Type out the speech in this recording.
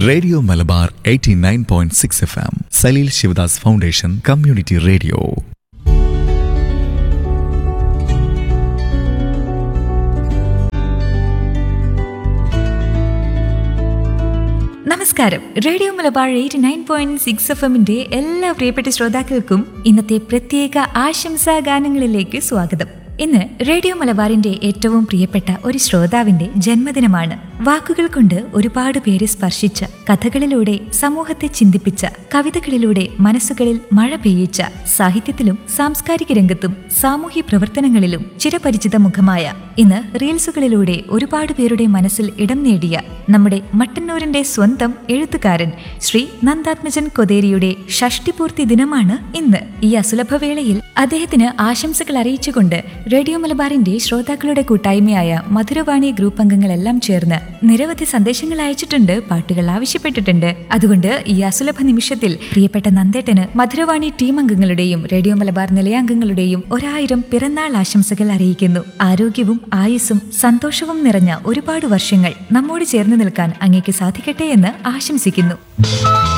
radio Malabar 89.6 F M Saleel Shivadas foundation community radio നമസ്കാരം radio Malabar eighty nine point six F എമ്മിന്റെ എല്ലാ പ്രിയപ്പെട്ട ശ്രോതാക്കൾക്കും ഇന്നത്തെ പ്രത്യേക ആശംസാ ഗാനങ്ങളിലേക്ക് സ്വാഗതം ഇന്ന് റേഡിയോ മലബാറിന്റെ ഏറ്റവും പ്രിയപ്പെട്ട ഒരു ശ്രോതാവിന്റെ ജന്മദിനമാണ് വാക്കുകൾ കൊണ്ട് ഒരുപാട് പേരെ സ്പർശിച്ച കഥകളിലൂടെ സമൂഹത്തെ ചിന്തിപ്പിച്ച കവിതകളിലൂടെ മനസ്സുകളിൽ മഴ പെയ്യിച്ച സാഹിത്യത്തിലും സാംസ്കാരിക രംഗത്തും സാമൂഹ്യ പ്രവർത്തനങ്ങളിലും ചിരപരിചിത മുഖമായ ഇന്ന് റീൽസുകളിലൂടെ ഒരുപാട് പേരുടെ മനസ്സിൽ ഇടം നേടിയ നമ്മുടെ മട്ടന്നൂരിന്റെ സ്വന്തം എഴുത്തുകാരൻ ശ്രീ നന്ദാത്മജൻ കൊതേരിയുടെ ഷഷ്ടിപൂർത്തി ദിനമാണ് ഇന്ന് ഈ അസുലഭവേളയിൽ അദ്ദേഹത്തിന് ആശംസകൾ അറിയിച്ചുകൊണ്ട് റേഡിയോ മലബാറിന്റെ ശ്രോതാക്കളുടെ കൂട്ടായ്മയായ മധുരവാണി ഗ്രൂപ്പ് അംഗങ്ങളെല്ലാം ചേർന്ന് നിരവധി സന്ദേശങ്ങൾ അയച്ചിട്ടുണ്ട് പാട്ടുകൾ ആവശ്യപ്പെട്ടിട്ടുണ്ട് അതുകൊണ്ട് ഈ അസുലഭ നിമിഷത്തിൽ പ്രിയപ്പെട്ട നന്ദേട്ടന് മധുരവാണി ടീം അംഗങ്ങളുടെയും റേഡിയോ മലബാർ നിലയാംഗങ്ങളുടെയും ഒരായിരം പിറന്നാൾ ആശംസകൾ അറിയിക്കുന്നു ആരോഗ്യവും ആയുസ്സും സന്തോഷവും നിറഞ്ഞ ഒരുപാട് വർഷങ്ങൾ നമ്മോട് ചേർന്ന് നിൽക്കാൻ അങ്ങേക്ക് സാധിക്കട്ടെ എന്ന് ആശംസിക്കുന്നു